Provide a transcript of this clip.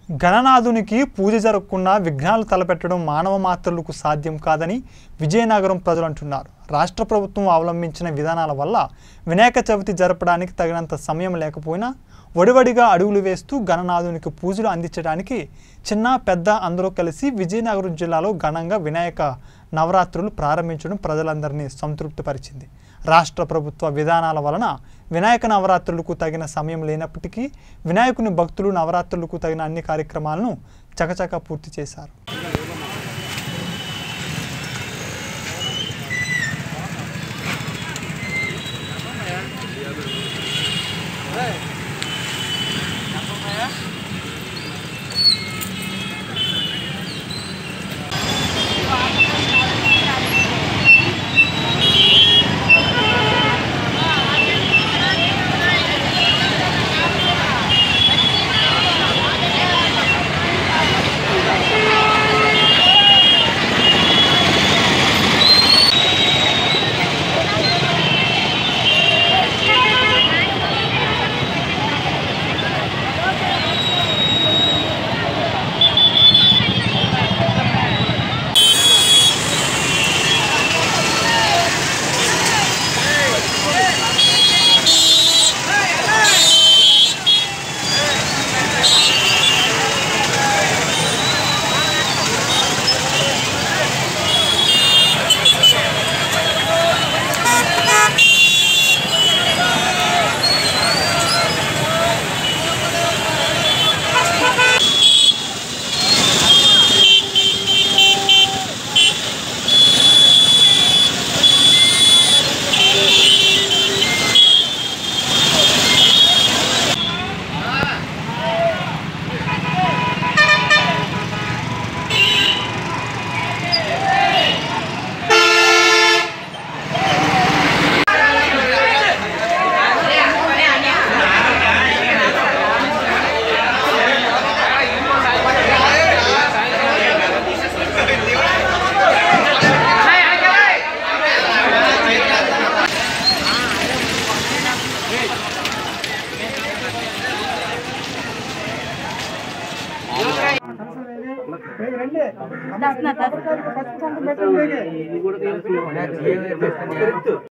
గణనాథునికి పూజ జరగకుండా విఘ్నాలు తలపెట్టడం మానవ మాత్రులకు సాధ్యం కాదని విజయనగరం ప్రజలు అంటున్నారు రాష్ట్ర ప్రభుత్వం అవలంబించిన విధానాల వల్ల వినాయక చవితి జరపడానికి తగినంత సమయం లేకపోయినా వడివడిగా అడుగులు వేస్తూ గణనాథునికి పూజలు అందించడానికి చిన్న పెద్ద అందరూ కలిసి విజయనగరం జిల్లాలో ఘనంగా వినాయక నవరాత్రులు ప్రారంభించడం ప్రజలందరినీ సంతృప్తిపరిచింది రాష్ట్ర ప్రభుత్వ విధానాల వలన వినాయక నవరాత్రులకు తగిన సమయం లేనప్పటికీ వినాయకుని భక్తులు నవరాత్రులకు తగిన అన్ని కార్యక్రమాలను చకచక పూర్తి చేశారు దస్ నా దస్